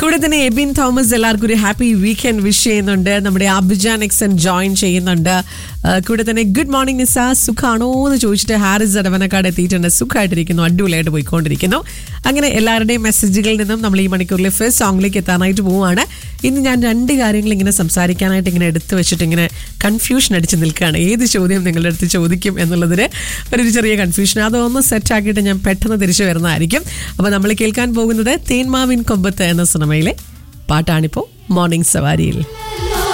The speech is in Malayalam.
കൂടെ തന്നെ എബിൻ തോമസ് എല്ലാവർക്കും ഒരു ഹാപ്പി വീക്കെൻഡ് വിഷ് ചെയ്യുന്നുണ്ട് നമ്മുടെ അബിജാൻ എക്സൻ ജോയിൻ ചെയ്യുന്നുണ്ട് ആ, കൂടെ തന്നെ ഗുഡ് മോർണിംഗ് നിസ സുഖാണോ എന്ന് ചോദിച്ചിട്ട് ഹാരിസ് അടവനക്കാട് എത്തിയിട്ടുണ്ട് സുഖമായിട്ടിരിക്കുന്നു അടിപൊളിയായിട്ട് പോയിക്കൊണ്ടിരിക്കുന്നു അങ്ങനെ എല്ലാവരുടെയും മെസ്സേജുകളിൽ നിന്നും നമ്മൾ ഈ മണിക്കൂറിലെ ഫസ്റ്റ് സോങ്ങിലേക്ക് എത്താനായിട്ട് പോവുകയാണ് ഇന്ന് ഞാൻ രണ്ട് കാര്യങ്ങൾ ഇങ്ങനെ സംസാരിക്കാനായിട്ട് ഇങ്ങനെ എടുത്തു വെച്ചിട്ട് ഇങ്ങനെ കൺഫ്യൂഷൻ അടിച്ച് നിൽക്കുകയാണ് ഏത് ചോദ്യം നിങ്ങളുടെ അടുത്ത് ചോദിക്കും എന്നുള്ളതിന് ഒരു ചെറിയ കൺഫ്യൂഷൻ അതൊന്ന് സെറ്റ് ആക്കിയിട്ട് ഞാൻ പെട്ടെന്ന് തിരിച്ചു വരുന്നതായിരിക്കും അപ്പോൾ നമ്മൾ കേൾക്കാൻ പോകുന്നത് തേന്മാവിൻ കൊമ്പത്ത് എന്ന സിനിമയിലെ പാട്ടാണിപ്പോൾ മോർണിംഗ് സവാരിയിൽ